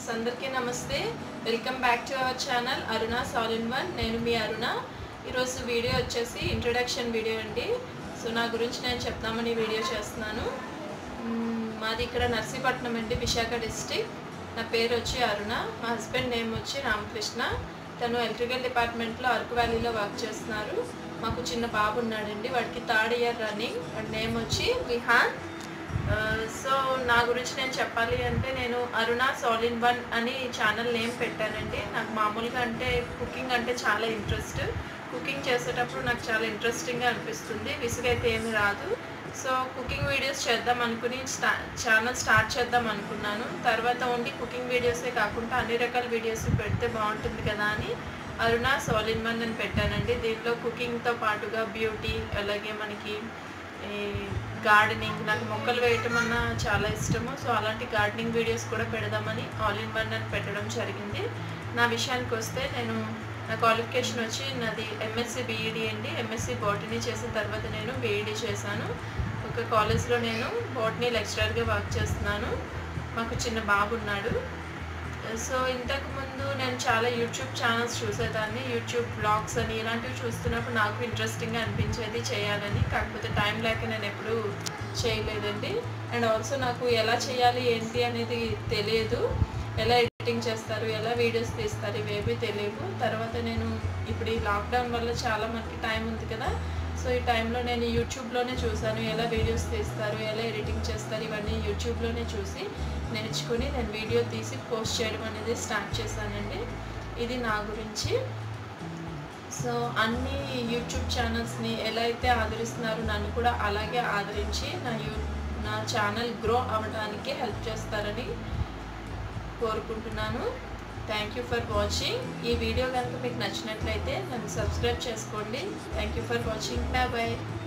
అందరికీ నమస్తే welcome back to our channel Aruna all in one నేను మీ అరుణ ఈరోజు వీడియో వచ్చేసి ఇంట్రొడక్షన్ వీడియో అండి సో నా గురించి నేను చెప్తామని వీడియో చేస్తున్నాను మ్మ్, మాది ఇక్కడ నర్సీపట్నం అండి విశాఖ డిస్టిక్ నా పేరు వచ్చి అరుణ మా హస్బెండ్ నేమ్ వచ్చి రామకృష్ణ తను ఎలక్ట్రికల్ డిపార్ట్మెంట్లో అరకు వ్యాలీలో వర్క్ చేస్తున్నారు మాకు చిన్న బాబు ఉన్నాడండి వాడికి థర్డ్ ఇయర్ రన్నింగ్ వాడి నేమ్ వచ్చి విహాన్ ఆ, సో నా గురించి నేను చెప్పాలి అంటే నేను అరుణ సాల్ ఇన్ వన్ అని ఛానల్ నేమ్ పెట్టానండి నాకు మామూలుగా అంటే కుకింగ్ అంటే చాలా ఇంట్రెస్ట్ కుకింగ్ చేసేటప్పుడు నాకు చాలా ఇంట్రెస్టింగ్గా అనిపిస్తుంది విసుగైతే ఏమి రాదు సో కుకింగ్ వీడియోస్ చేద్దాం అనుకుని స్టా ఛానల్ స్టార్ట్ చేద్దాం అనుకున్నాను తర్వాత ఓన్లీ కుకింగ్ వీడియోసే కాకుండా అన్ని రకాల వీడియోస్ పెడితే బాగుంటుంది కదా అని అరుణ సాల్ ఇన్ వన్ అని పెట్టానండి దీంట్లో కుకింగ్తో పాటుగా బ్యూటీ అలాగే మనకి ఈ గార్డెనింగ్ నాకు మొక్కలు వేయటం అన్న చాలా ఇష్టము సో అలాంటి గార్డెనింగ్ వీడియోస్ కూడా పెడదామని ఆల్ ఇన్ వన్ అని పెట్టడం జరిగింది నా విషయానికి వస్తే నేను నా క్వాలిఫికేషన్ వచ్చి నాది ఎంఎస్సి బీఈడి అండి ఎంఎస్సి బాటనీ చేసిన తర్వాత నేను బీఈడి చేశాను ఒక కాలేజ్లో నేను బాటనీ లెక్చరర్గా వర్క్ చేస్తున్నాను మాకు చిన్న బాబు ఉన్నాడు సో ఇంతకు ముందు నేను చాలా యూట్యూబ్ ఛానల్స్ చూసేదాన్ని యూట్యూబ్ బ్లాగ్స్ అని ఇలాంటివి చూస్తున్నప్పుడు నాకు ఇంట్రెస్టింగ్గా అనిపించేది చేయాలని కాకపోతే టైం లేక నేను ఎప్పుడూ చేయలేదండి అండ్ ఆల్సో నాకు ఎలా చేయాలి ఏంటి అనేది తెలియదు ఎలా ఎడిటింగ్ చేస్తారు ఎలా వీడియోస్ తీస్తారు ఇవేవి తెలియవు తర్వాత నేను ఇప్పుడు ఈ లాక్డౌన్ వల్ల చాలా మనకి టైం ఉంది కదా సో ఈ టైంలో నేను యూట్యూబ్లోనే చూశాను ఎలా వీడియోస్ తీస్తారు ఎలా ఎడిటింగ్ చేస్తారు ఇవన్నీ యూట్యూబ్లోనే చూసి నేర్చుకుని నేను వీడియో తీసి పోస్ట్ చేయడం అనేది స్టార్ట్ చేశానండి ఇది నా గురించి సో అన్ని యూట్యూబ్ ఛానల్స్ని ఎలా అయితే ఆదరిస్తున్నారో నన్ను కూడా అలాగే ఆదరించి నా యూ నా ఛానల్ గ్రో అవ్వడానికి హెల్ప్ చేస్తారని కోరుకుంటున్నాను థ్యాంక్ యూ ఫర్ వాచింగ్ ఈ వీడియో కనుక మీకు నచ్చినట్లయితే నన్ను సబ్స్క్రైబ్ చేసుకోండి thank you for watching bye bye